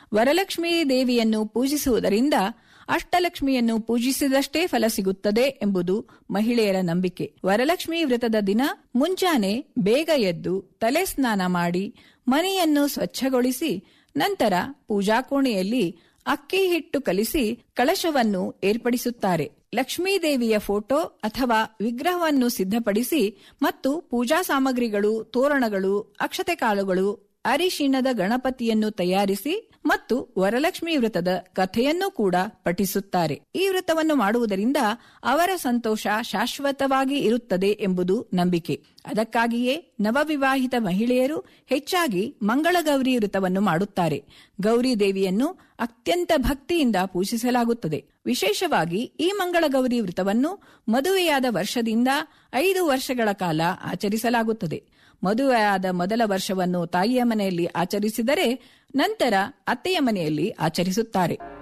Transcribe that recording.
ವರಲಕ್ಷ್ಮೀ ದೇವಿಯನ್ನು ಪೂಜಿಸುವುದರಿಂದ ಅಷ್ಟಲಕ್ಷ್ಮಿಯನ್ನು ಪೂಜಿಸಿದಷ್ಟೇ ಫಲ ಸಿಗುತ್ತದೆ ಎಂಬುದು ಮಹಿಳೆಯರ ನಂಬಿಕೆ ವರಲಕ್ಷ್ಮಿ ವ್ರತದ ದಿನ ಮುಂಜಾನೆ ಬೇಗ ಎದ್ದು ತಲೆ ಸ್ನಾನ ಮಾಡಿ ಮನೆಯನ್ನು ಸ್ವಚ್ಛಗೊಳಿಸಿ ನಂತರ ಪೂಜಾ ಕೋಣೆಯಲ್ಲಿ ಅಕ್ಕಿ ಹಿಟ್ಟು ಕಲಿಸಿ ಕಳಶವನ್ನು ಏರ್ಪಡಿಸುತ್ತಾರೆ ಲಕ್ಷ್ಮೀದೇವಿಯ ಫೋಟೋ ಅಥವಾ ವಿಗ್ರಹವನ್ನು ಸಿದ್ಧಪಡಿಸಿ ಮತ್ತು ಪೂಜಾ ಸಾಮಗ್ರಿಗಳು ತೋರಣಗಳು ಅಕ್ಷತೆ ಕಾಳುಗಳು ಅರಿಶಿಣದ ಗಣಪತಿಯನ್ನು ತಯಾರಿಸಿ ಮತ್ತು ವರಲಕ್ಷ್ಮಿ ವ್ರತದ ಕಥೆಯನ್ನು ಕೂಡ ಪಠಿಸುತ್ತಾರೆ ಈ ವ್ರತವನ್ನು ಮಾಡುವುದರಿಂದ ಅವರ ಸಂತೋಷ ಶಾಶ್ವತವಾಗಿ ಇರುತ್ತದೆ ಎಂಬುದು ನಂಬಿಕೆ ಅದಕ್ಕಾಗಿಯೇ ನವವಿವಾಹಿತ ಮಹಿಳೆಯರು ಹೆಚ್ಚಾಗಿ ಮಂಗಳಗೌರಿ ವ್ರತವನ್ನು ಮಾಡುತ್ತಾರೆ ಗೌರಿ ದೇವಿಯನ್ನು ಅತ್ಯಂತ ಭಕ್ತಿಯಿಂದ ಪೂಜಿಸಲಾಗುತ್ತದೆ ವಿಶೇಷವಾಗಿ ಈ ಮಂಗಳಗೌರಿ ವ್ರತವನ್ನು ಮದುವೆಯಾದ ವರ್ಷದಿಂದ ಐದು ವರ್ಷಗಳ ಕಾಲ ಆಚರಿಸಲಾಗುತ್ತದೆ ಮದುವೆಯಾದ ಮೊದಲ ವರ್ಷವನ್ನು ತಾಯಿಯ ಮನೆಯಲ್ಲಿ ಆಚರಿಸಿದರೆ ನಂತರ ಅತ್ತೆಯ ಮನೆಯಲ್ಲಿ ಆಚರಿಸುತ್ತಾರೆ